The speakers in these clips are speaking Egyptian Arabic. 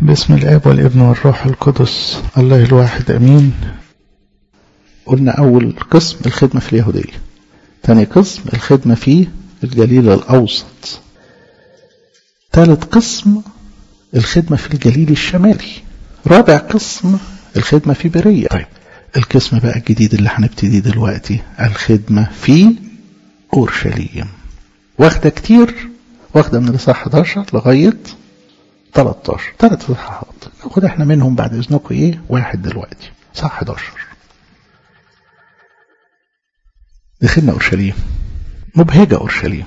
باسم الاب والابن والروح القدس الله الواحد امين قلنا اول قسم الخدمة في اليهودية تاني قسم الخدمة في الجليل الاوسط ثالث قسم الخدمة في الجليل الشمالي رابع قسم الخدمة في برية طيب القسم بقى الجديد اللي هنبتدي دلوقتي الخدمة في أورشليم واخدة كتير واخدة من الإصحاح 11 لغاية 13 ثلاث إصحاحات ناخد احنا منهم بعد إذنكم إيه واحد دلوقتي صح 11 دخلنا أورشليم مبهجة أورشليم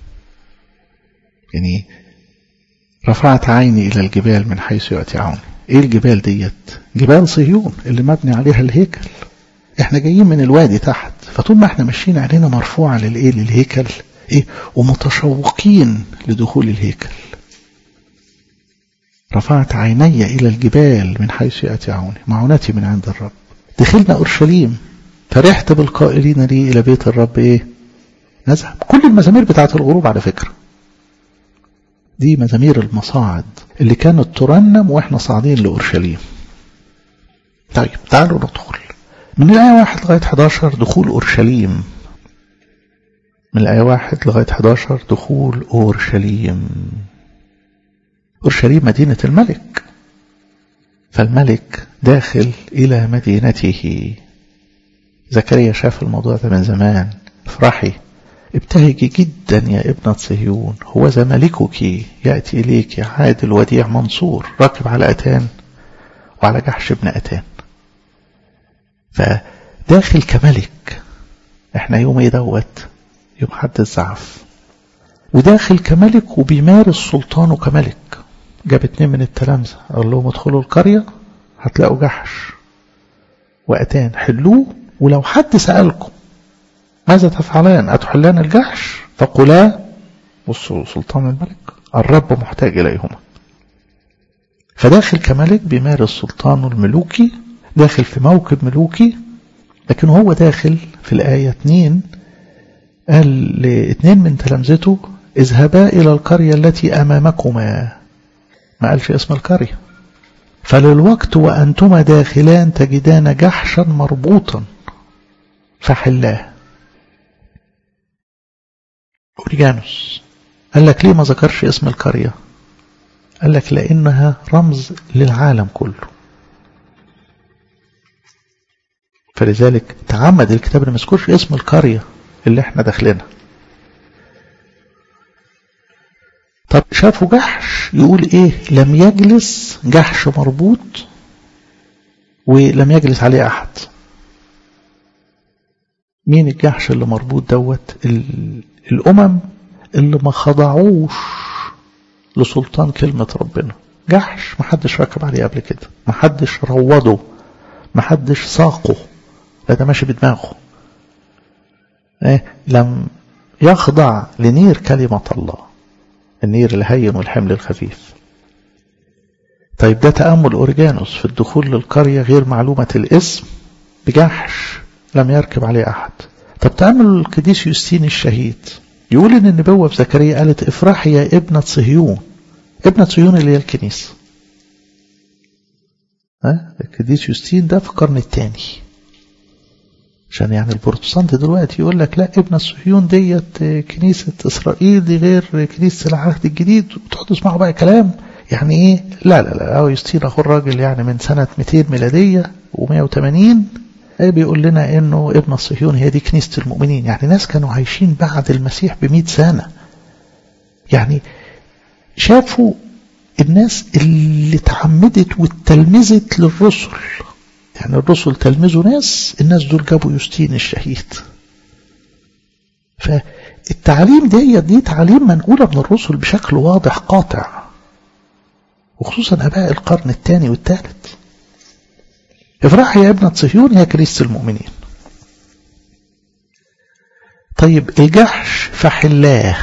يعني رفعت عيني إلى الجبال من حيث يأتي عوني إيه الجبال ديت جبال صهيون اللي مبني عليها الهيكل احنا جايين من الوادي تحت فطول ما احنا ماشيين علينا مرفوعة للإيه للهيكل إيه ومتشوقين لدخول الهيكل رفعت عيني إلى الجبال من حيث يأتي عوني معونتي من عند الرب دخلنا أورشليم فرحت بالقائلين لي إلى بيت الرب إيه نذهب كل المزامير بتاعت الغروب على فكرة دي مزامير المصاعد اللي كانت ترنم واحنا صاعدين لأورشليم طيب تعالوا ندخل من الآية 1 لغاية 11 دخول أورشليم من الآية 1 لغاية 11 دخول أورشليم أورشليم مدينة الملك فالملك داخل إلى مدينته زكريا شاف الموضوع ده من زمان افرحي ابتهجي جدا يا ابنة صهيون هو ذا ملكك يأتي إليك عادل وديع منصور راكب على أتان وعلى جحش ابن أتان فداخل كملك احنا يوم ايه دوت يوم حد الزعف وداخل كملك وبيمارس سلطانه كملك جاب اتنين من التلامذة قال لهم ادخلوا القرية هتلاقوا جحش وأتان حلوه ولو حد سألكم ماذا تفعلان أتحلان الجحش فقلا بصوا سلطان الملك الرب محتاج إليهما فداخل كملك بيمارس سلطانه الملوكي داخل في موكب ملوكي لكن هو داخل في الآية 2 قال لاثنين من تلامذته اذهبا إلى القرية التي أمامكما ما قالش اسم القرية فللوقت وأنتما داخلان تجدان جحشا مربوطا فحلاه أوريجانوس قال لك ليه ما ذكرش اسم القرية قال لك لأنها رمز للعالم كله فلذلك تعمد الكتاب ما يذكرش اسم القرية اللي احنا داخلينها طب شافوا جحش يقول ايه لم يجلس جحش مربوط ولم يجلس عليه احد مين الجحش اللي مربوط دوت الامم اللي ما خضعوش لسلطان كلمة ربنا جحش محدش ركب عليه قبل كده محدش روضه محدش ساقه لا ده ماشي بدماغه إيه؟ لم يخضع لنير كلمة الله النير الهين والحمل الخفيف طيب ده تأمل أورجانوس في الدخول للقرية غير معلومة الاسم بجحش لم يركب عليه أحد طب تأمل القديس يوستين الشهيد يقول إن النبوة في زكريا قالت افرحي يا ابنة صهيون ابنة صهيون اللي هي الكنيسة ها القديس يوستين ده في القرن الثاني عشان يعني البروتستانت دلوقتي يقول لك لا ابن الصهيون ديت كنيسة إسرائيل دي غير كنيسة العهد الجديد وتقعدوا تسمعوا بقى كلام يعني ايه لا لا لا هو يستير اخو الراجل يعني من سنة 200 ميلادية و180 بيقول لنا انه ابن الصهيون هي دي كنيسة المؤمنين يعني ناس كانوا عايشين بعد المسيح ب سنة يعني شافوا الناس اللي تعمدت واتلمذت للرسل يعني الرسل تلمذوا ناس الناس دول جابوا يوستين الشهيد فالتعليم دي دي تعليم منقولة من الرسل بشكل واضح قاطع وخصوصا أباء القرن الثاني والثالث افرح يا ابنة صهيون يا كنيسة المؤمنين طيب الجحش فحلاه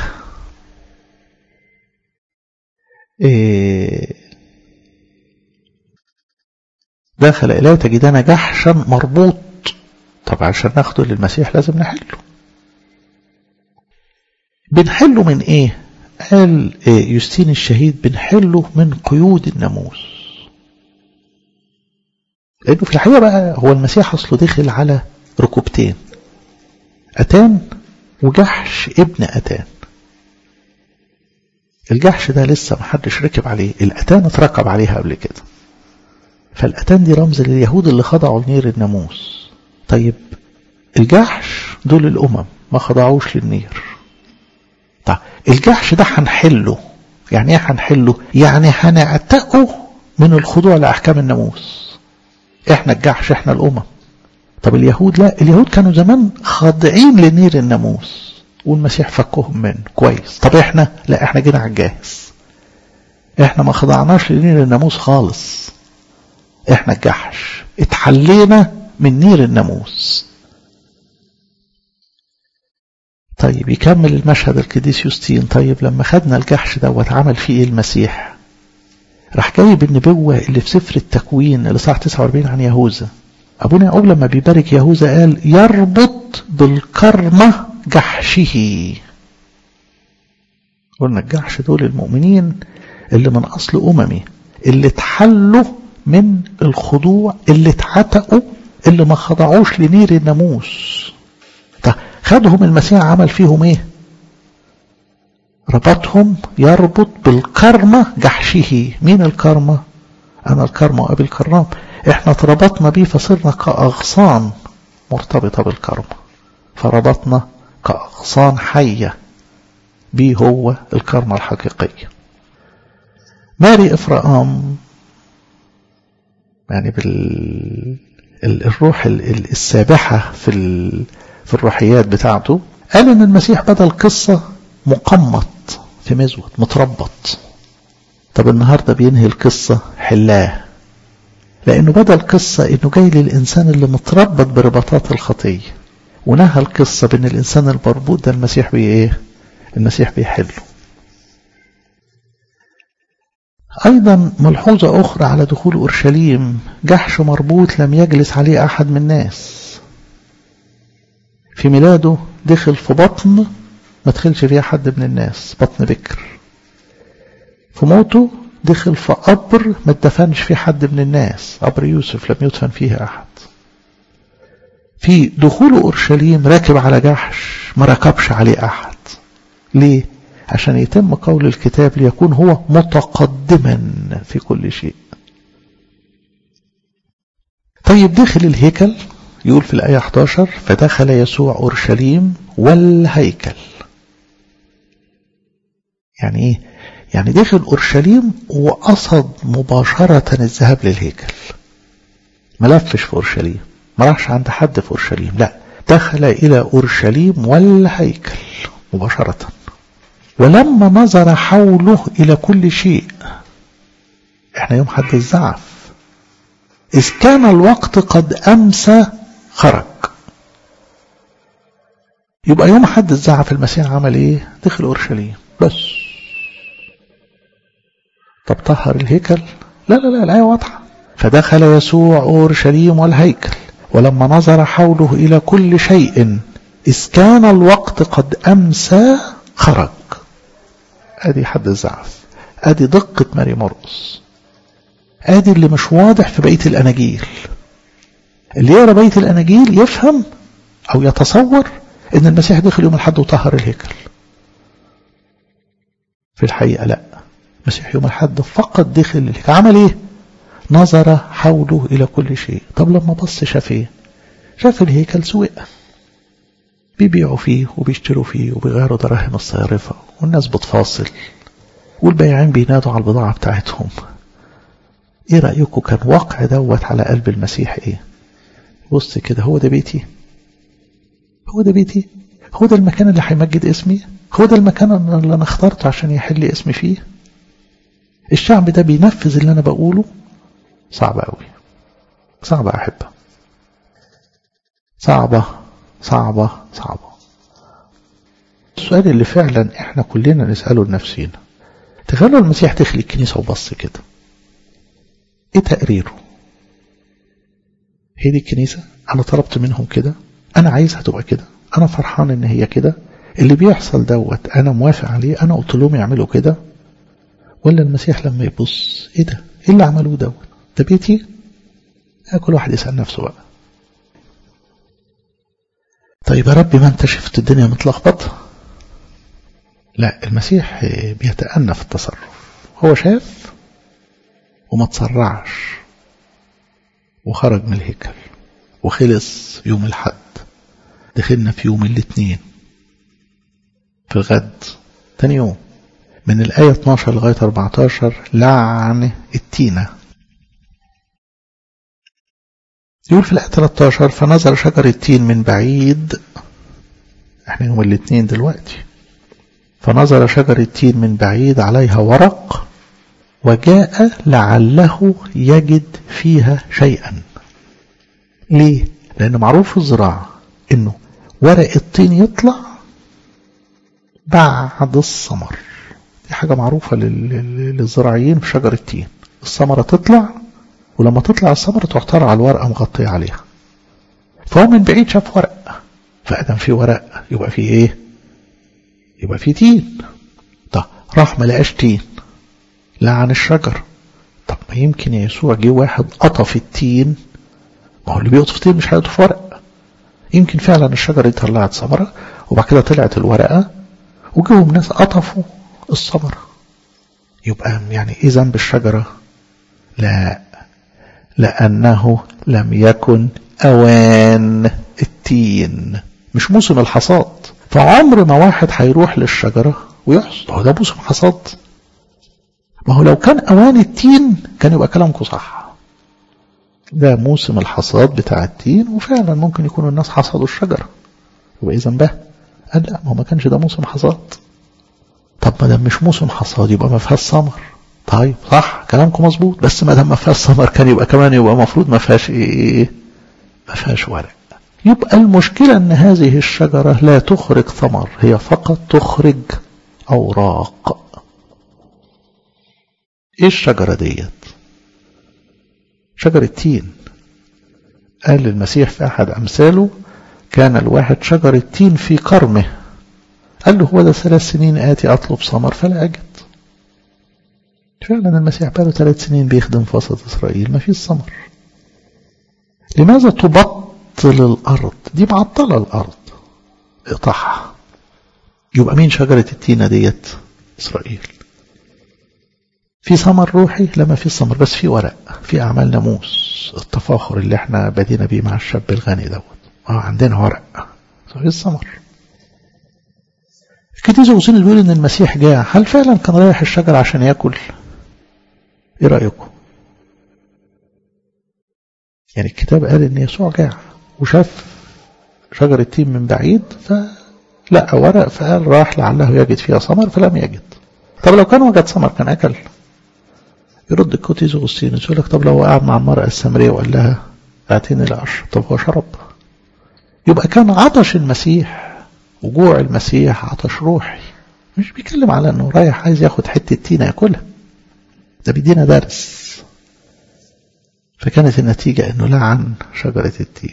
إيه دخل إليه تجدنا جحشا مربوط طب عشان ناخده للمسيح لازم نحله بنحله من ايه قال يوستين الشهيد بنحله من قيود الناموس لأنه في الحقيقة بقى هو المسيح أصله دخل على ركوبتين أتان وجحش ابن أتان الجحش ده لسه محدش ركب عليه الأتان اتركب عليها قبل كده فالأتان دي رمز لليهود اللي خضعوا لنير الناموس طيب الجحش دول الأمم ما خضعوش للنير طيب الجحش ده هنحله يعني ايه هنحله يعني هنعتقه من الخضوع لأحكام الناموس احنا الجحش احنا الأمم طب اليهود لا اليهود كانوا زمان خاضعين لنير الناموس والمسيح فكهم منه كويس طب احنا لا احنا جينا على الجاهز احنا ما خضعناش لنير الناموس خالص احنا الجحش اتحلينا من نير الناموس طيب يكمل المشهد القديس يوستين طيب لما خدنا الجحش دوت عمل فيه ايه المسيح راح جايب النبوة اللي في سفر التكوين اللي صح 49 عن يهوذا أبونا يعقوب لما بيبارك يهوذا قال يربط بالكرمة جحشه قلنا الجحش دول المؤمنين اللي من أصل أممي اللي اتحلوا من الخضوع اللي اتعتقوا اللي ما خضعوش لنير الناموس طيب خدهم المسيح عمل فيهم ايه ربطهم يربط بالكرمة جحشه مين الكرمة أنا الكرمة وأبي الكرام احنا اتربطنا بيه فصرنا كأغصان مرتبطة بالكرمة فربطنا كأغصان حية بيه هو الكرمة الحقيقية ماري إفرام يعني بالروح السابحة في في الروحيات بتاعته قال ان المسيح بدل القصة مقمط في مزود متربط طب النهاردة بينهي القصة حلاه لأنه بدأ القصة إنه جاي للإنسان اللي متربط برباطات الخطية ونهى القصة بأن الإنسان المربوط ده المسيح بي إيه؟ المسيح بيحله أيضا ملحوظة أخرى على دخول أورشليم جحش مربوط لم يجلس عليه أحد من الناس في ميلاده دخل في بطن ما دخلش فيها حد من الناس بطن بكر في موته دخل في قبر ما اتدفنش فيه حد من الناس قبر يوسف لم يدفن فيه أحد في دخول أورشليم راكب على جحش ما ركبش عليه أحد ليه؟ عشان يتم قول الكتاب ليكون هو متقدما في كل شيء طيب دخل الهيكل يقول في الآية 11 فدخل يسوع أورشليم والهيكل يعني إيه؟ يعني دخل أورشليم وقصد مباشرة الذهاب للهيكل ما لفش في أورشليم ما راحش عند حد في أورشليم لا دخل إلى أورشليم والهيكل مباشرة ولما نظر حوله إلى كل شيء احنا يوم حد الزعف إذ كان الوقت قد أمسى خرج يبقى يوم حد الزعف المسيح عمل ايه دخل أورشليم بس طب طهر الهيكل لا لا لا الآية واضحة فدخل يسوع أورشليم والهيكل ولما نظر حوله إلى كل شيء إذ كان الوقت قد أمسى خرج أدي حد الزعف أدي دقة ماري مرقس أدي اللي مش واضح في بقية الأناجيل اللي يقرأ بقية الأناجيل يفهم أو يتصور إن المسيح دخل يوم الحد وطهر الهيكل في الحقيقة لا المسيح يوم الحد فقط دخل الهيكل عمل إيه نظر حوله إلى كل شيء طب لما بص شاف إيه شاف الهيكل سوء بيبيعوا فيه وبيشتروا فيه وبيغيروا دراهم الصيارفة والناس بتفاصل والبياعين بينادوا على البضاعة بتاعتهم ايه رأيكم كان واقع دوت على قلب المسيح ايه بص كده هو ده بيتي هو ده بيتي هو ده المكان اللي هيمجد اسمي هو ده المكان اللي انا اخترته عشان يحل اسمي فيه الشعب ده بينفذ اللي انا بقوله صعب قوي صعبة احبه صعبة صعبة صعبة السؤال اللي فعلا احنا كلنا نسأله لنفسينا تخيلوا المسيح دخل الكنيسة وبص كده ايه تقريره هي دي الكنيسة انا طلبت منهم كده انا عايزها تبقى كده انا فرحان ان هي كده اللي بيحصل دوت انا موافق عليه انا قلت لهم يعملوا كده ولا المسيح لما يبص ايه ده ايه اللي عملوه دوت ده بيتي كل واحد يسأل نفسه بقى طيب يا ربي ما انت شفت الدنيا متلخبطة لا المسيح بيتأنى في التصرف هو شاف وما تسرعش وخرج من الهيكل وخلص يوم الحد دخلنا في يوم الاثنين في الغد تاني يوم من الآية 12 لغاية 14 لعن التينة يقول في الآية 13 فنظر شجر التين من بعيد احنا يوم الاثنين دلوقتي فنظر شجر التين من بعيد عليها ورق وجاء لعله يجد فيها شيئا ليه؟ لأن معروف في الزراعة إنه ورق الطين يطلع بعد الثمر دي حاجة معروفة للزراعيين في شجر التين الثمرة تطلع ولما تطلع الثمرة تحتار على الورقة مغطية عليها فهو من بعيد شاف ورق فأدم في ورق يبقى في ايه يبقى في تين طب راح ما لقاش تين لعن الشجر طب ما يمكن يسوع جه واحد قطف التين ما هو اللي بيقطف تين مش هيقطف ورق يمكن فعلا الشجرة دي طلعت ثمرة وبعد كده طلعت الورقة وجوهم ناس قطفوا الثمرة يبقى يعني ايه ذنب الشجرة لا لأنه لم يكن أوان التين مش موسم الحصاد فعمر ما واحد هيروح للشجرة ويحصد هو ده موسم حصاد ما هو لو كان أوان التين كان يبقى كلامكم صح ده موسم الحصاد بتاع التين وفعلا ممكن يكون الناس حصدوا الشجرة يبقى إذا به قال لا ما هو ما كانش ده موسم حصاد طب ما دام مش موسم حصاد يبقى ما فيهاش ثمر طيب صح كلامكم مظبوط بس ما دام ما فيهاش ثمر كان يبقى كمان يبقى المفروض ما فيهاش ايه ما فيهاش ورق يبقى المشكلة ان هذه الشجرة لا تخرج ثمر هي فقط تخرج اوراق ايه الشجرة ديت شجرة تين قال المسيح في احد امثاله كان الواحد شجرة تين في كرمه قال له هو ده ثلاث سنين آتي أطلب ثمر فلا أجد فعلا المسيح بقاله ثلاث سنين بيخدم في وسط إسرائيل ما فيش ثمر لماذا تبطل الأرض دي معطلة الأرض اقطعها يبقى مين شجرة التينة ديت إسرائيل في ثمر روحي لما في ثمر بس في ورق في أعمال ناموس التفاخر اللي احنا بدينا بيه مع الشاب الغني دوت اه عندنا ورق في الثمر الكتيز أوسين بيقول إن المسيح جاء هل فعلا كان رايح الشجر عشان ياكل ايه رأيكم يعني الكتاب قال ان يسوع جاع وشاف شجر التين من بعيد فلقى ورق فقال راح لعله يجد فيها ثمر فلم يجد طب لو كان وجد ثمر كان اكل يرد الكوتيز اغسطينوس يقول لك طب لو قعد مع المرأة السامرية وقال لها اعطيني العشر طب هو شرب يبقى كان عطش المسيح وجوع المسيح عطش روحي مش بيتكلم على انه رايح عايز ياخد حتة تينة ياكلها ده بيدينا درس فكانت النتيجة انه لعن شجرة التين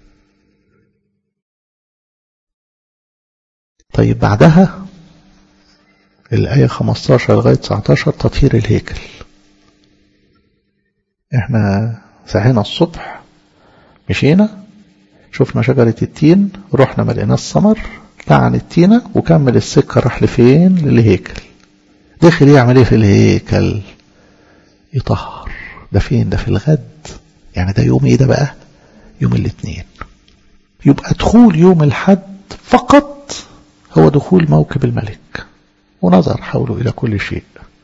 طيب بعدها الآية 15 لغاية 19 تطهير الهيكل احنا صحينا الصبح مشينا شفنا شجرة التين رحنا ما لقيناش ثمر لعن التينة وكمل السكة راح لفين للهيكل دخل يعمل ايه في الهيكل يطهر ده فين ده في الغد يعني ده يوم ايه ده بقى يوم الاثنين يبقى دخول يوم الحد فقط هو دخول موكب الملك ونظر حوله الى كل شيء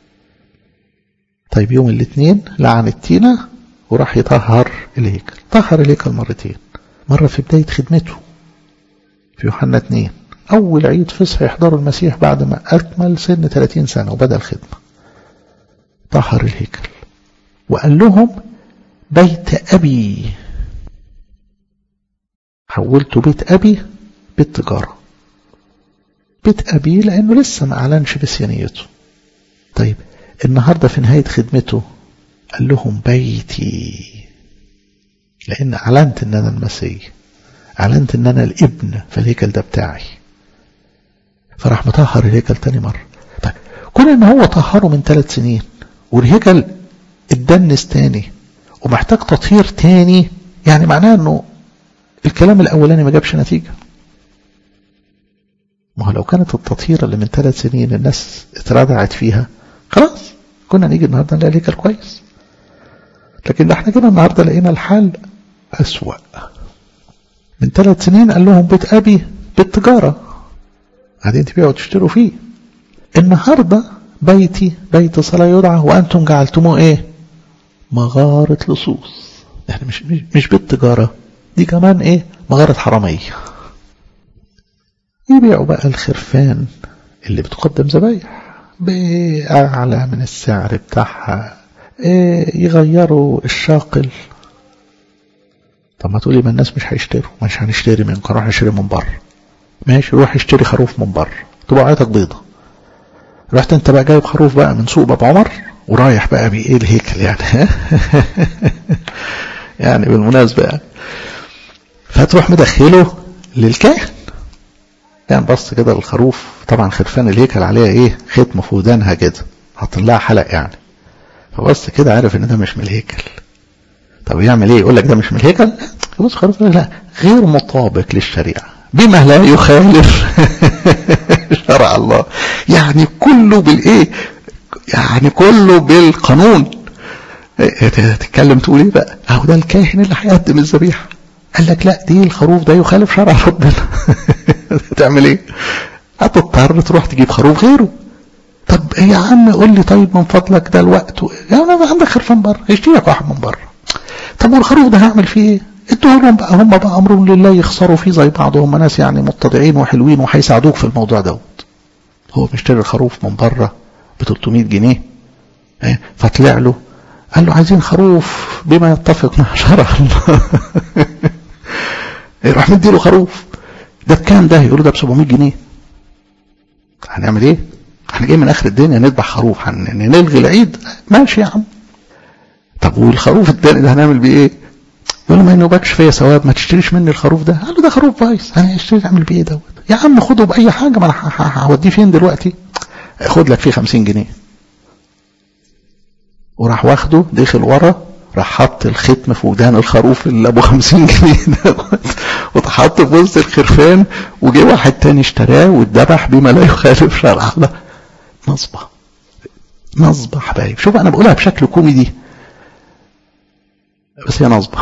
طيب يوم الاثنين لعن التينة وراح يطهر الهيكل طهر الهيكل مرتين مرة في بداية خدمته في يوحنا 2 أول عيد فصح يحضره المسيح بعد ما أكمل سن 30 سنة وبدأ الخدمة طهر الهيكل وقال لهم بيت أبي حولت بيت أبي بالتجارة بيت أبي لأنه لسه ما أعلنش بسيانيته طيب النهاردة في نهاية خدمته قال لهم بيتي لأن أعلنت أن أنا المسيح أعلنت أن أنا الابن فالهيكل ده بتاعي فراح مطهر الهيكل تاني مرة طيب كون أن هو طهره من ثلاث سنين والهيكل اتدنس تاني ومحتاج تطهير تاني يعني معناه انه الكلام الاولاني ما جابش نتيجة ما هو لو كانت التطهير اللي من ثلاث سنين الناس اتردعت فيها خلاص كنا نيجي النهارده نلاقي الهيكل كويس لكن ده احنا كده النهارده لقينا الحال أسوأ من ثلاث سنين قال لهم بيت أبي بالتجارة قاعدين تبيعوا وتشتروا فيه النهارده بيتي بيت صلاة يدعى وأنتم جعلتموه إيه مغارة لصوص يعني مش مش, مش بالتجارة دي كمان إيه مغارة حرامية يبيعوا بقى الخرفان اللي بتقدم ذبايح بأعلى من السعر بتاعها إيه يغيروا الشاقل طب ما تقولي ما الناس مش هيشتروا مش هنشتري منكم روح نشتري من بره ماشي روح اشتري خروف من بره تبقى عيتك بيضة رحت انت بقى جايب خروف بقى من سوق باب عمر ورايح بقى بايه الهيكل يعني يعني بالمناسبة يعني فتروح مدخله للكاهن يعني بص كده الخروف طبعا خرفان الهيكل عليها ايه ختم في ودانها كده حاطين لها حلق يعني فبص كده عارف ان ده مش من الهيكل طب يعمل ايه يقول لك ده مش من الهيكل بص خروف لا غير مطابق للشريعه بما لا يخالف شرع الله يعني كله بالايه يعني كله بالقانون تتكلم تقول ايه بقى اهو ده الكاهن اللي هيقدم الذبيحه قال لك لا دي الخروف ده يخالف شرع ربنا تعمل ايه هتضطر تروح تجيب خروف غيره طب يا عم قول لي طيب من فضلك ده الوقت يا عم عندك خرفان بره اشتري لك واحد من بره طب والخروف ده هعمل فيه ايه ادوا لهم بقى هم بقى امرهم لله يخسروا فيه زي بعضهم ناس يعني متضعين وحلوين وهيساعدوك في الموضوع دوت هو مشتري الخروف من بره ب 300 جنيه فطلع له قال له عايزين خروف بما يتفق مع شرع الله راح مديله خروف ده بكام ده يقول له ده ب 700 جنيه هنعمل ايه احنا جايين من اخر الدنيا نذبح خروف نلغي العيد ماشي يا عم طب والخروف التاني ده هنعمل بيه ايه يقول له ما ينوبكش فيا ثواب ما تشتريش مني الخروف ده قال له ده خروف بايظ انا اشتري اعمل بيه ايه دوت يا عم خده باي حاجه ما انا هوديه فين دلوقتي خد لك فيه 50 جنيه وراح واخده دخل ورا راح حط الختم في ودان الخروف اللي ابو 50 جنيه دوت واتحط في وسط الخرفان وجه واحد تاني اشتراه واتذبح بما لا يخالف شرع الله نصبه نصبه حبايب شوف انا بقولها بشكل كوميدي بس هي نصبه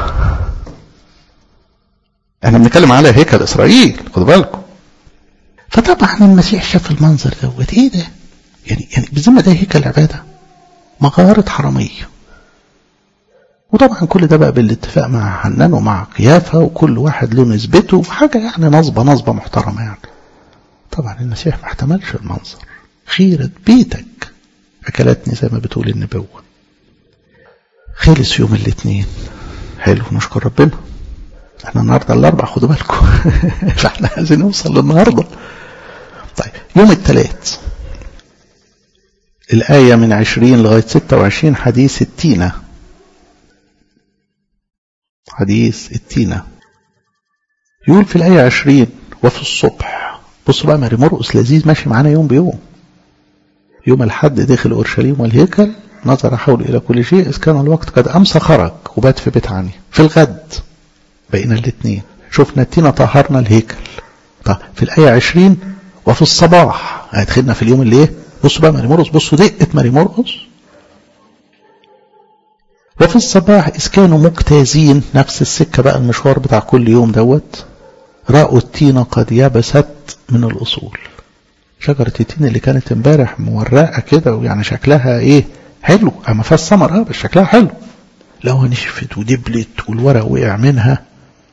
احنا بنتكلم على هيكل اسرائيل خدوا بالكم فطبعا المسيح شاف المنظر دوت ايه ده يعني يعني بالذمه ده هيكل عباده مغاره حراميه وطبعا كل ده بقى بالاتفاق مع حنان ومع قيافه وكل واحد له نسبته وحاجه يعني نصبه نصبه محترمه يعني طبعا المسيح ما احتملش المنظر خيرة بيتك أكلتني زي ما بتقول النبوة خلص يوم الاثنين حلو نشكر ربنا احنا النهارده الاربع خدوا بالكم فاحنا عايزين نوصل للنهارده طيب يوم الثلاث الآية من عشرين لغاية ستة وعشرين حديث التينة حديث التينة يقول في الآية عشرين وفي الصبح بصوا بقى ماري مرقس لذيذ ماشي معانا يوم بيوم يوم الحد دخل أورشليم والهيكل نظر حوله إلى كل شيء إذ كان الوقت قد أمسى خرج وبات في بيت عني في الغد بقينا الاثنين شفنا التينة طهرنا الهيكل طيب في الآية عشرين وفي الصباح هيدخلنا في اليوم اللي ايه بصوا بقى ماري مرقس بصوا دقة ماري مرقس وفي الصباح إذ كانوا مجتازين نفس السكة بقى المشوار بتاع كل يوم دوت رأوا التينة قد يبست من الأصول شجرة التين اللي كانت امبارح مورقة كده ويعني شكلها ايه حلو اما فيها الثمر اه بس شكلها حلو لو نشفت ودبلت والورق وقع منها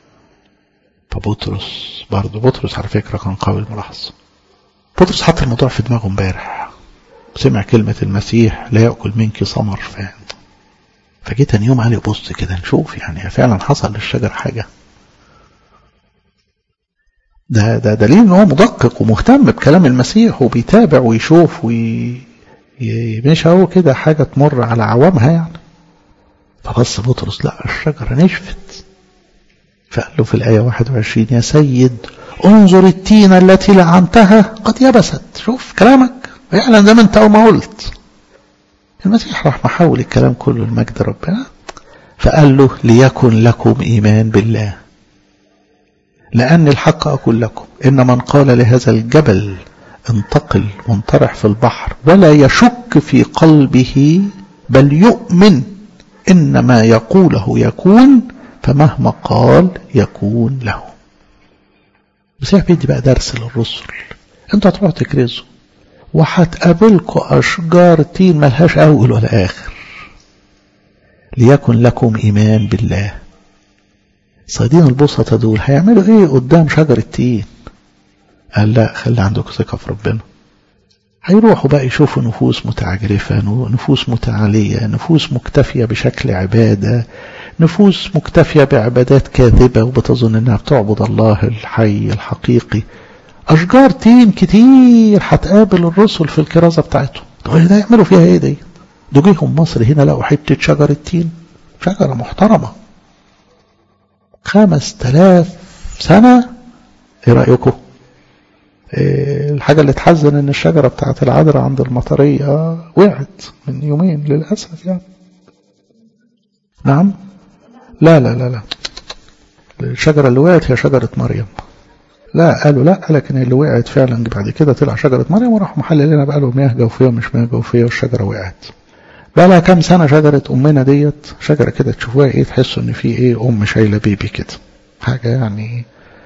فبطرس برضه بطرس على فكرة كان قوي الملاحظة بطرس حط الموضوع في دماغه امبارح سمع كلمة المسيح لا يأكل منك ثمر فاهم فجيت تاني يوم علي بص كده نشوف يعني فعلا حصل للشجر حاجة ده ده دليل ان هو مدقق ومهتم بكلام المسيح وبيتابع ويشوف وي مش هو كده حاجة تمر على عوامها يعني فبص بطرس لا الشجرة نشفت فقال له في الآية 21 يا سيد انظر التينة التي لعنتها قد يبست شوف كلامك فعلا زي ما انت ما قلت المسيح راح محول الكلام كله لمجد ربنا فقال له ليكن لكم إيمان بالله لأن الحق أقول لكم إن من قال لهذا الجبل انتقل وانطرح في البحر ولا يشك في قلبه بل يؤمن إن ما يقوله يكون فمهما قال يكون له المسيح بيدي بقى درس للرسل انتوا هتروحوا تكرزوا وهتقابلكوا أشجار تين ملهاش أول ولا آخر ليكن لكم إيمان بالله صيادين البسطة دول هيعملوا ايه قدام شجر التين قال لا خلي عندكم ثقة في ربنا هيروحوا بقى يشوفوا نفوس متعجرفة نفوس متعالية نفوس مكتفية بشكل عبادة نفوس مكتفية بعبادات كاذبة وبتظن انها بتعبد الله الحي الحقيقي اشجار تين كتير هتقابل الرسل في الكرازة بتاعتهم ده يعملوا فيها ايه دي دول جيهم مصر هنا لقوا حتة شجرة تين شجرة محترمة خمس تلاف سنة ايه رأيكم إيه الحاجة اللي تحزن ان الشجرة بتاعت العذراء عند المطرية وقعت من يومين للأسف يعني نعم لا لا لا لا الشجرة اللي وقعت هي شجرة مريم لا قالوا لا لكن اللي وقعت فعلا بعد كده طلع شجرة مريم وراح محللنا بقى له مياه جوفية ومش مياه جوفية والشجرة وقعت بقى لها كام سنة شجرة أمنا ديت شجرة كده تشوفوها إيه تحسوا إن في إيه أم شايلة بيبي كده حاجة يعني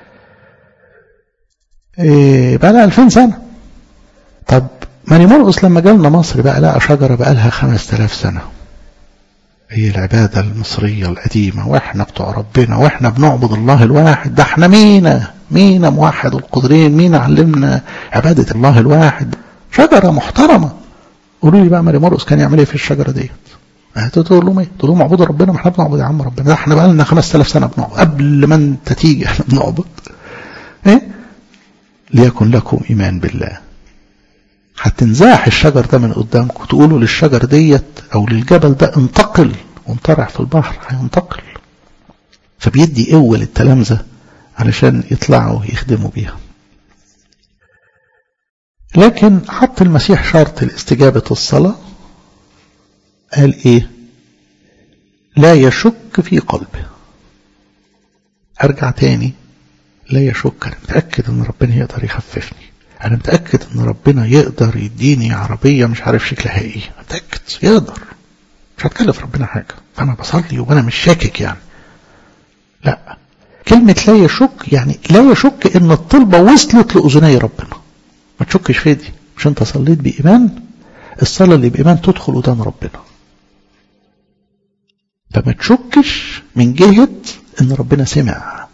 إيه بقى لها 2000 سنة طب ماني مرقص لما جالنا مصر بقى لقى شجرة بقى لها 5000 سنة هي العبادة المصرية القديمة واحنا بتوع ربنا واحنا بنعبد الله الواحد ده احنا مينا مينا موحد القدرين مين علمنا عبادة الله الواحد شجرة محترمة قولوا لي بقى ماري مرقس كان يعمل ايه في الشجرة ديت تقول لهم ايه تقول لهم اعبدوا ربنا ما احنا بنعبد يا عم ربنا ده احنا بقى لنا 5000 سنة بنعبد قبل ما انت تيجي احنا بنعبد ايه ليكن لكم ايمان بالله هتنزاح الشجر ده من قدامكم تقولوا للشجر ديت او للجبل ده انتقل وانطرح في البحر هينتقل فبيدي قوة للتلامذة علشان يطلعوا يخدموا بيها لكن حط المسيح شرط لاستجابة الصلاة قال ايه لا يشك في قلبه ارجع تاني لا يشك انا متأكد ان ربنا يقدر يخففني انا متأكد ان ربنا يقدر يديني عربية مش عارف شكلها ايه متأكد يقدر مش هتكلف ربنا حاجة فانا بصلي وانا مش شاكك يعني لا كلمة لا يشك يعني لا يشك ان الطلبة وصلت لأذني ربنا ما تشكش في دي مش انت صليت بإيمان الصلاة اللي بإيمان تدخل قدام ربنا فما تشكش من جهة ان ربنا سمع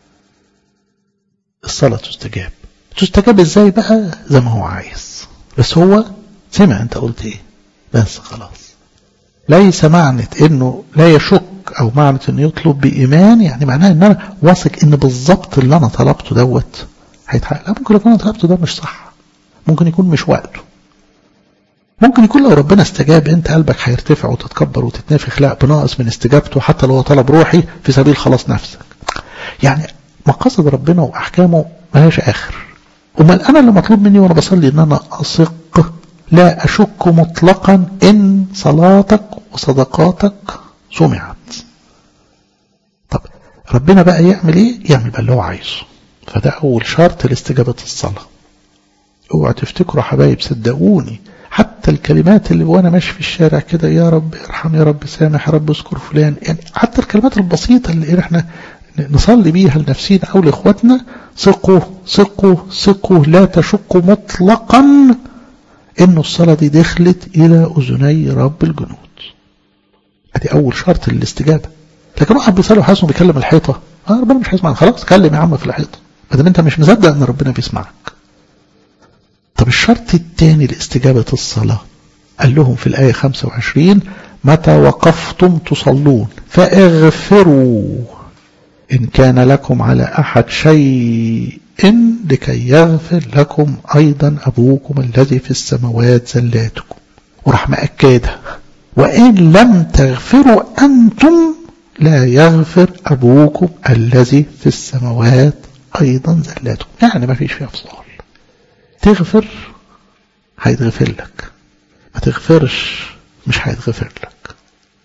الصلاة تستجاب تستجاب ازاي بقى زي ما هو عايز بس هو سمع انت قلت ايه بس خلاص ليس معنى انه لا يشك او معنى انه يطلب بايمان يعني معناه ان انا واثق ان بالظبط اللي انا طلبته دوت هيتحقق لا ممكن يكون انا طلبته ده مش صح ممكن يكون مش وقته ممكن يكون لو ربنا استجاب انت قلبك هيرتفع وتتكبر وتتنافخ لا بناقص من استجابته حتى لو هو طلب روحي في سبيل خلاص نفسك يعني مقاصد ربنا واحكامه ملهاش اخر امال انا اللي مطلوب مني وانا بصلي ان انا اثق لا اشك مطلقا ان صلاتك وصدقاتك سمعت طب ربنا بقى يعمل ايه يعمل بقى اللي هو عايزه فده اول شرط لاستجابة الصلاة اوعى تفتكروا حبايب صدقوني حتى الكلمات اللي وانا ماشي في الشارع كده يا رب ارحم يا رب سامح يا رب اذكر فلان يعني حتى الكلمات البسيطة اللي احنا نصلي بيها لنفسينا او لاخواتنا ثقوا ثقوا ثقوا لا تشكوا مطلقا ان الصلاة دي دخلت الى اذني رب الجنود ادي اول شرط للاستجابة لكن واحد بيصلي وحاسس انه بيكلم الحيطة اه ربنا مش هيسمعك خلاص كلم يا عم في الحيطة ما دام انت مش مصدق ان ربنا بيسمعك طب الشرط الثاني لاستجابة الصلاة قال لهم في الآية 25 متى وقفتم تصلون فاغفروا إن كان لكم على أحد شيء لكي يغفر لكم أيضا أبوكم الذي في السماوات زلاتكم وراح مأكدها وإن لم تغفروا أنتم لا يغفر أبوكم الذي في السماوات أيضا زلاتكم يعني ما فيش فيها فصال تغفر هيتغفر لك ما تغفرش مش هيتغفر لك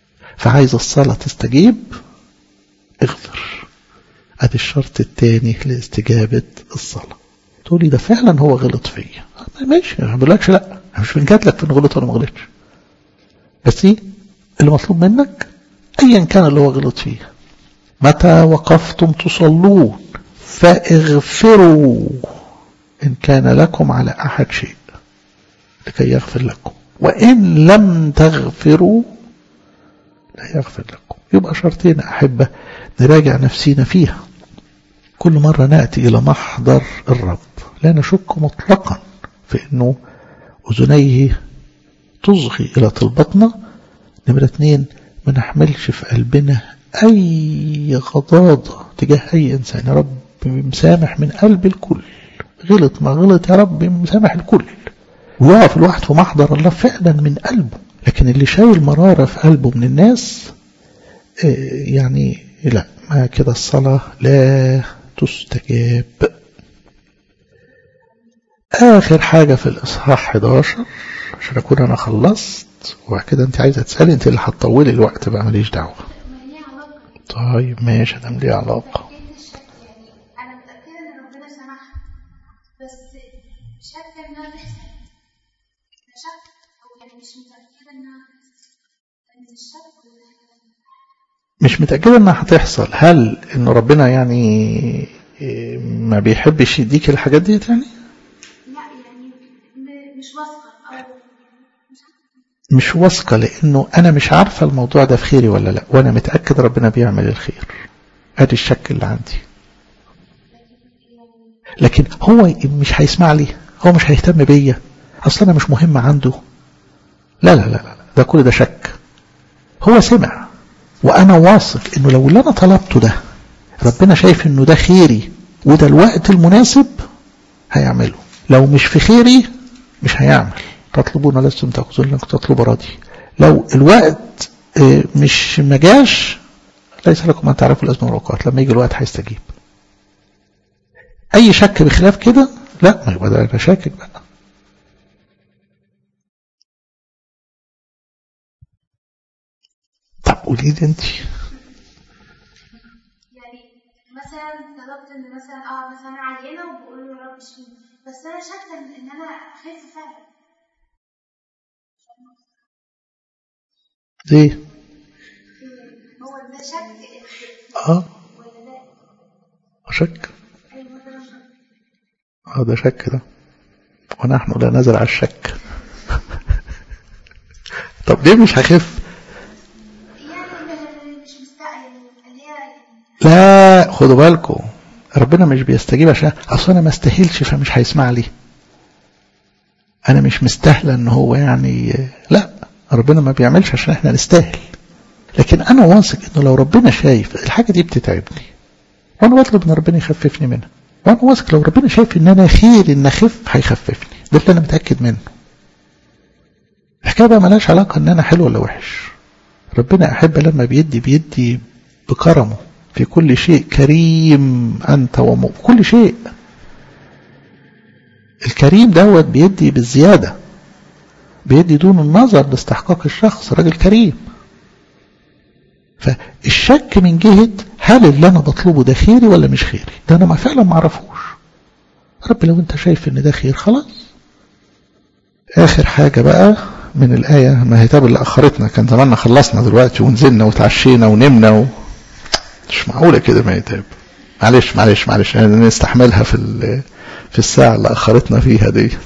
فعايز الصلاة تستجيب اغفر ادي الشرط الثاني لاستجابة الصلاة تقولي ده فعلا هو غلط فيا ماشي ما بقولكش لا مش بنجادلك في انه غلط ولا ما غلطش بس ايه اللي مطلوب منك ايا كان اللي هو غلط فيه متى وقفتم تصلون فاغفروا ان كان لكم على احد شيء لكي يغفر لكم وان لم تغفروا لا يغفر لكم يبقى شرطين احبه نراجع نفسينا فيها كل مرة نأتي إلى محضر الرب لا نشك مطلقا في أنه أذنيه تصغي إلى طلبتنا نمرة اثنين ما نحملش في قلبنا أي غضاضة تجاه أي إنسان يا رب مسامح من قلب الكل غلط ما غلط يا رب مسامح الكل ويقف الواحد في محضر الله فعلا من قلبه لكن اللي شايل مرارة في قلبه من الناس يعني لا ما كده الصلاة لا تستجاب آخر حاجة في الإصحاح 11 عشان أكون أنا خلصت وبعد كده أنت عايزة تسألي أنت اللي هتطولي الوقت بقى ماليش دعوة طيب ماشي ده ليه علاقة أنا متأكدة إن ربنا سمح بس شاكة إنها تحصل شك أو يعني مش متأكدة إنها من الشك ولا مش متأكدة انها هتحصل هل ان ربنا يعني ما بيحبش يديك الحاجات ديت يعني لا يعني م- مش واثقة أو مش عارفة مش واثقة لانه انا مش عارفة الموضوع ده في خيري ولا لا وانا متأكد ربنا بيعمل الخير ادي الشك اللي عندي لكن هو مش هيسمع لي هو مش هيهتم بيا اصلا انا مش مهم عنده لا لا لا لا ده كل ده شك هو سمع وانا واثق انه لو اللي انا طلبته ده ربنا شايف انه ده خيري وده الوقت المناسب هيعمله لو مش في خيري مش هيعمل تطلبون لستم تأخذون لك تطلب راضي لو الوقت آه، مش مجاش ليس لكم أن تعرفوا الأزمة والأوقات لما يجي الوقت هيستجيب أي شك بخلاف كده لا ما يبقى ده أنا شاكك بقى طب قولي لي أنت يعني مثلا طلبت إن مثلا أه مثلا أنا عيانة وبقول له يا رب اشفيني بس أنا شاكة إن إن أنا أخف فعلا ليه؟ هو ده شك اه ولا لا؟ شك أيوة ده شك اه ده شك ده ونحن لا نزل على الشك طب ليه مش هخف يعني مش مستعجل اللي هي لا خدوا بالكم ربنا مش بيستجيب عشان اصل انا ما استاهلش فمش هيسمع لي انا مش مستاهله ان هو يعني لا ربنا ما بيعملش عشان احنا نستاهل لكن انا واثق انه لو ربنا شايف الحاجه دي بتتعبني وانا بطلب ان ربنا يخففني منها وانا واثق لو ربنا شايف ان انا خير ان اخف هيخففني ده اللي انا متاكد منه الحكايه بقى ملهاش علاقه ان انا حلو ولا وحش ربنا احب لما بيدي بيدي بكرمه في كل شيء كريم انت وم كل شيء الكريم دوت بيدي بالزياده بيدي دون النظر لاستحقاق الشخص راجل كريم فالشك من جهة هل اللي أنا بطلبه ده خيري ولا مش خيري ده أنا ما فعلا ما أعرفوش رب لو أنت شايف إن ده خير خلاص آخر حاجة بقى من الآية ما هي اللي أخرتنا كان زماننا خلصنا دلوقتي ونزلنا وتعشينا ونمنا و... مش معقولة كده ما يتاب معلش معلش معلش يعني نستحملها في ال... في الساعة اللي أخرتنا فيها ديت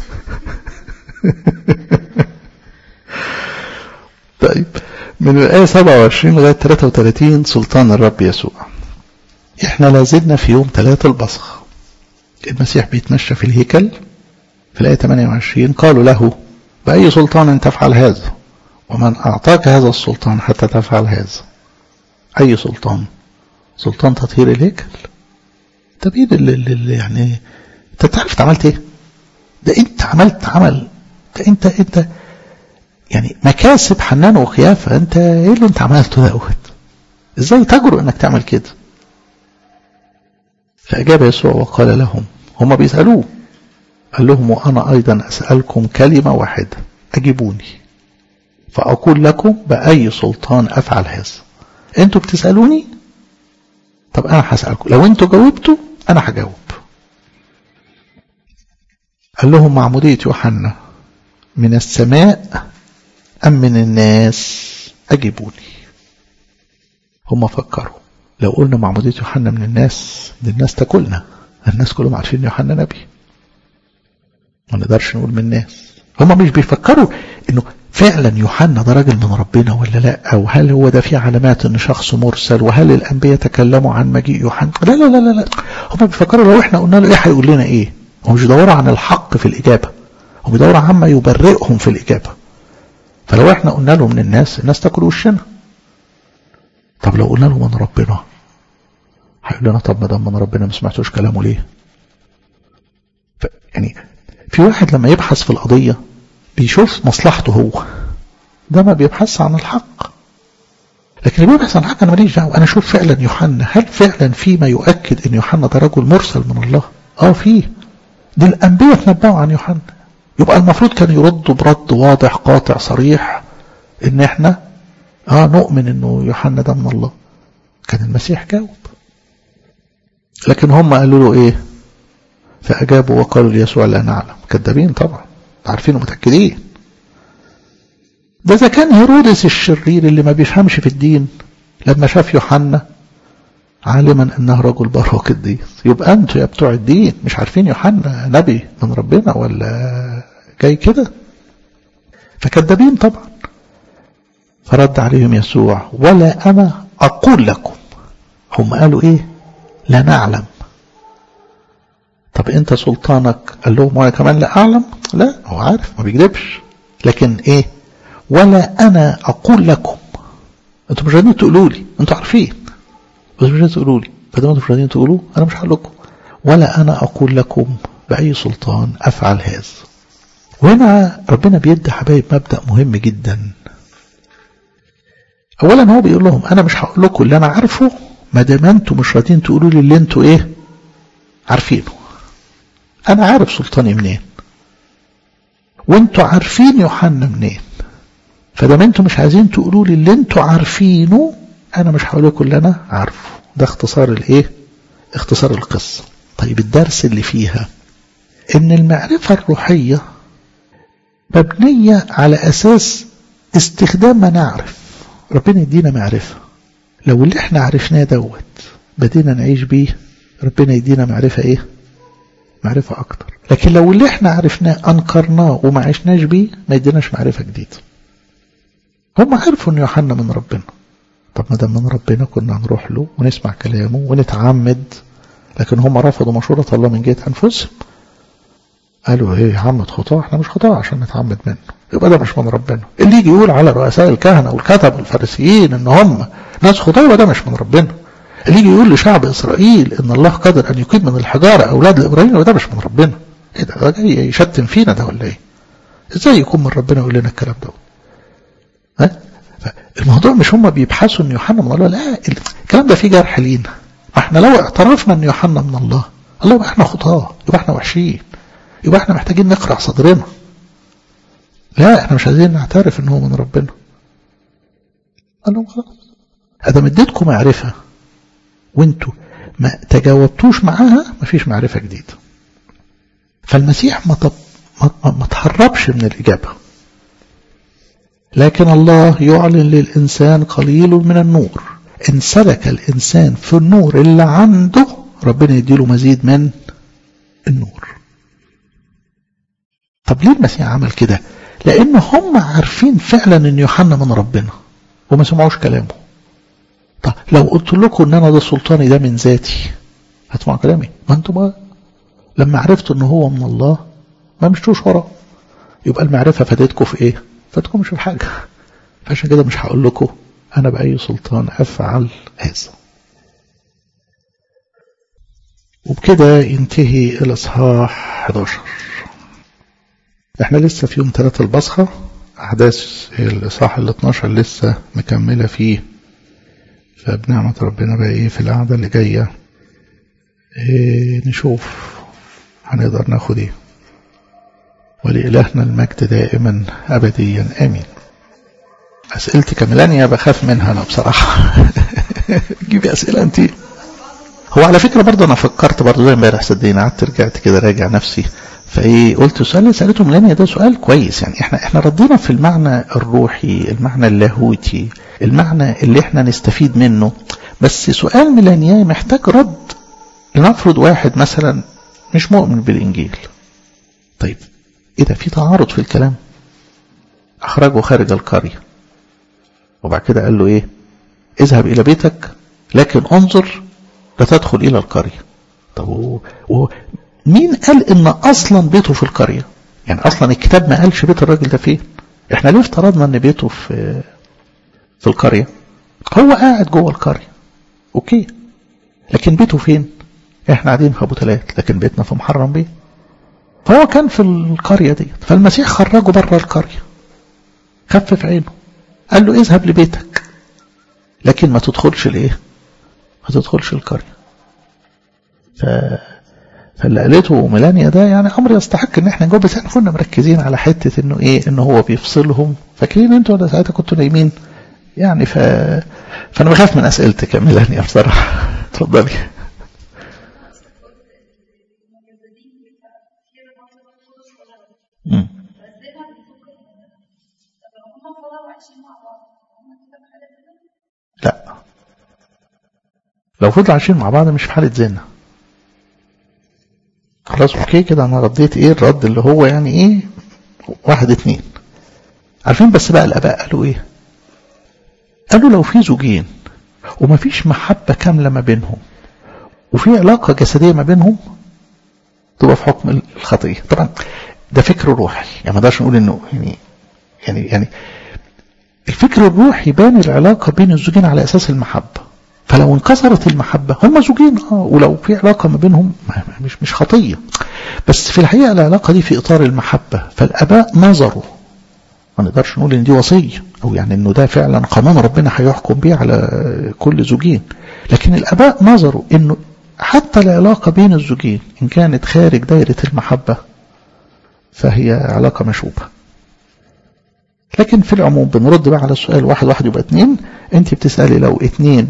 طيب من الآية 27 لغاية 33 سلطان الرب يسوع احنا لازلنا في يوم ثلاثة البصخ المسيح بيتمشى في الهيكل في الآية 28 قالوا له بأي سلطان تفعل هذا ومن أعطاك هذا السلطان حتى تفعل هذا أي سلطان سلطان تطهير الهيكل طب ايه اللي, اللي يعني انت تعرف عملت ايه ده انت عملت عمل ده انت انت يعني مكاسب حنان وخيافة انت ايه اللي انت عملته دوت ازاي تجرؤ انك تعمل كده فأجاب يسوع وقال لهم هم بيسألوه قال لهم وأنا أيضا أسألكم كلمة واحدة أجيبوني فأقول لكم بأي سلطان أفعل هذا أنتوا بتسألوني طب أنا هسألكم لو أنتوا جاوبتوا أنا هجاوب قال لهم معمودية يوحنا من السماء أم من الناس أجيبوني هم فكروا لو قلنا معمودية يوحنا من الناس دي الناس تاكلنا الناس كلهم عارفين ان يوحنا نبي ما نقدرش نقول من الناس هم مش بيفكروا انه فعلا يوحنا ده راجل من ربنا ولا لا او هل هو ده فيه علامات ان شخص مرسل وهل الانبياء تكلموا عن مجيء يوحنا لا لا لا لا, لا. هم بيفكروا لو احنا قلنا له ايه هيقول لنا ايه هم مش بيدوروا عن الحق في الاجابه هم بيدوروا عما يبرئهم في الاجابه فلو احنا قلنا له من الناس الناس تاكل وشنا طب لو قلنا له من ربنا هيقول لنا طب ما دام من ربنا ما سمعتوش كلامه ليه ف يعني في واحد لما يبحث في القضية بيشوف مصلحته هو ده ما بيبحث عن الحق لكن اللي بيبحث عن الحق انا ماليش دعوه انا اشوف فعلا يوحنا هل فعلا في ما يؤكد ان يوحنا ده رجل مرسل من الله اه فيه دي الانبياء تنبأوا عن يوحنا يبقى المفروض كان يردوا برد واضح قاطع صريح ان احنا اه نؤمن انه يوحنا ده من الله كان المسيح جاوب لكن هم قالوا له ايه فاجابوا وقالوا ليسوع لا نعلم كذابين طبعا عارفين ومتاكدين ده اذا كان هيرودس الشرير اللي ما بيفهمش في الدين لما شاف يوحنا عالما انه رجل بر وقديس يبقى انتوا يا بتوع الدين مش عارفين يوحنا نبي من ربنا ولا جاي كده فكذابين طبعا فرد عليهم يسوع ولا انا اقول لكم هم قالوا ايه لا نعلم طب انت سلطانك قال لهم وانا كمان لا اعلم لا هو عارف ما بيكذبش لكن ايه ولا انا اقول لكم انتوا مش راضيين تقولوا لي انتوا عارفين بس مش راضيين تقولوا لي فده انتوا مش راضيين تقولوا انا مش هقول لكم ولا انا اقول لكم باي سلطان افعل هذا وهنا ربنا بيدي حبايب مبدا مهم جدا اولا هو بيقول لهم انا مش هقول لكم اللي انا عارفه ما دام انتوا مش راضيين تقولوا لي اللي انتوا ايه عارفينه انا عارف سلطاني منين وانتوا عارفين يوحنا منين فدام انتوا مش عايزين تقولوا لي اللي انتوا عارفينه انا مش هقول لكم اللي انا عارفه ده اختصار الايه اختصار القصه طيب الدرس اللي فيها ان المعرفه الروحيه مبنيه على اساس استخدام ما نعرف ربنا يدينا معرفه لو اللي احنا عرفناه دوت بدينا نعيش بيه ربنا يدينا معرفة ايه معرفة اكتر لكن لو اللي احنا عرفناه انكرناه وما عشناش بيه ما يديناش معرفة جديدة هم عرفوا ان يوحنا من ربنا طب ما دام من ربنا كنا نروح له ونسمع كلامه ونتعمد لكن هم رفضوا مشورة الله من جهة انفسهم قالوا ايه يا عم خطاة احنا مش خطاة عشان نتعمد منه يبقى ده مش من ربنا اللي يجي يقول على رؤساء الكهنة والكتب والفارسيين ان هم ناس خطاة يبقى ده مش من ربنا اللي يجي يقول لشعب اسرائيل ان الله قادر ان يقيم من الحجارة اولاد لابراهيم يبقى ده مش من ربنا ايه ده ده جاي يشتم فينا ده ولا ايه ازاي يكون من ربنا يقول لنا الكلام ده ها الموضوع مش هم بيبحثوا ان يوحنا من الله لا الكلام ده فيه جرح لينا ما احنا لو اعترفنا ان يوحنا من الله الله يبقى احنا خطاه يبقى احنا وحشين يبقى احنا محتاجين نقرع صدرنا لا احنا مش عايزين نعترف ان هو من ربنا قال لهم خلاص ادام اديتكم معرفه وانتوا ما تجاوبتوش معاها مفيش معرفه جديده فالمسيح ما, طب ما, ما, ما تهربش من الاجابه لكن الله يعلن للإنسان قليل من النور إن سلك الإنسان في النور اللي عنده ربنا يديله مزيد من النور طب ليه المسيح عمل كده لأن هم عارفين فعلا أن يوحنا من ربنا وما سمعوش كلامه طب لو قلت لكم أن أنا ده سلطاني ده من ذاتي هتسمعوا كلامي ما أنتم بقى لما عرفتوا أن هو من الله ما مشتوش وراه يبقى المعرفة فادتكم في إيه فاتكم مش في حاجة فعشان كده مش هقول لكم أنا بأي سلطان أفعل هذا وبكده ينتهي الإصحاح 11 احنا لسه في يوم ثلاثة البصخة أحداث الإصحاح ال 12 لسه مكملة فيه فبنعمة ربنا بقى إيه في القعدة اللي جاية إيه نشوف هنقدر ناخد إيه ولإلهنا المجد دائما أبديا آمين اسئلتي كملانيا بخاف منها انا بصراحه جيبي اسئله انت هو على فكره برضه انا فكرت برضه زي امبارح صدقني قعدت رجعت كده راجع نفسي فايه قلت السؤال اللي سالته ميلانيا ده سؤال كويس يعني احنا احنا ردينا في المعنى الروحي المعنى اللاهوتي المعنى اللي احنا نستفيد منه بس سؤال ميلانيا محتاج رد لنفرض واحد مثلا مش مؤمن بالانجيل طيب ايه ده في تعارض في الكلام اخرجه خارج القريه وبعد كده قال له ايه اذهب الى بيتك لكن انظر لا تدخل الى القريه طب و... و... مين قال ان اصلا بيته في القريه يعني اصلا الكتاب ما قالش بيت الراجل ده فين احنا ليه افترضنا ان بيته في في القريه هو قاعد جوه القريه اوكي لكن بيته فين احنا قاعدين في ابو تلات لكن بيتنا في محرم بيه فهو كان في القريه دي فالمسيح خرجه بره القريه خفف عينه قال له اذهب لبيتك لكن ما تدخلش الايه ما تدخلش القريه ف فاللي قالته ميلانيا ده يعني امر يستحق ان احنا نجاوب بس احنا كنا مركزين على حته انه ايه انه هو بيفصلهم فاكرين انتوا ولا ساعتها كنتوا نايمين يعني ف فانا بخاف من اسئلتك يا ميلانيا بصراحه اتفضلي امم لا لو فضلوا عايشين مع بعض مش في حاله زنا خلاص اوكي كده انا رديت ايه الرد اللي هو يعني ايه واحد اتنين عارفين بس بقى الاباء قالوا ايه قالوا لو في زوجين ومفيش محبة كاملة ما بينهم وفي علاقة جسدية ما بينهم تبقى في حكم الخطية طبعا ده فكر روحي يعني ما نقدرش نقول انه يعني يعني يعني الفكر الروحي بان العلاقة بين الزوجين على اساس المحبة فلو انكسرت المحبة هم زوجين اه ولو في علاقة ما بينهم مش مش خطية بس في الحقيقة العلاقة دي في إطار المحبة فالآباء نظروا ما نقدرش نقول إن دي وصية أو يعني إنه ده فعلا قانون ربنا هيحكم بيه على كل زوجين لكن الآباء نظروا إنه حتى العلاقة بين الزوجين إن كانت خارج دائرة المحبة فهي علاقة مشوبة لكن في العموم بنرد بقى على السؤال واحد واحد يبقى اتنين انت بتسألي لو اتنين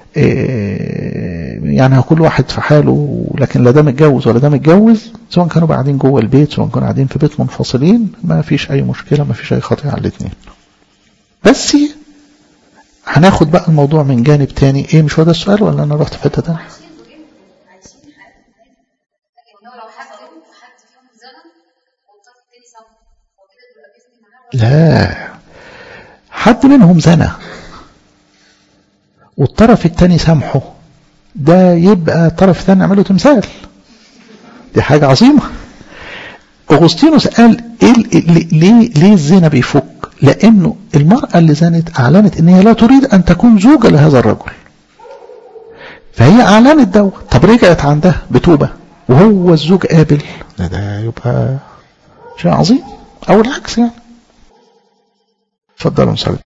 يعني كل واحد في حاله لكن لا ده متجوز ولا ده متجوز سواء كانوا قاعدين جوه البيت سواء كانوا قاعدين في بيت منفصلين ما فيش اي مشكله ما فيش اي خطيئه على الاثنين بس هناخد بقى الموضوع من جانب تاني ايه مش هو ده السؤال ولا انا رحت في حته تانيه لا حد منهم زنى والطرف الثاني سامحه ده يبقى طرف ثاني عمله تمثال دي حاجة عظيمة أغسطينوس قال إيه ليه ليه الزنا بيفك لأنه المرأة اللي زنت أعلنت إن هي لا تريد أن تكون زوجة لهذا الرجل فهي أعلنت دوت طب رجعت عندها بتوبة وهو الزوج قابل ده, ده يبقى شيء عظيم أو العكس يعني اتفضلوا نصلي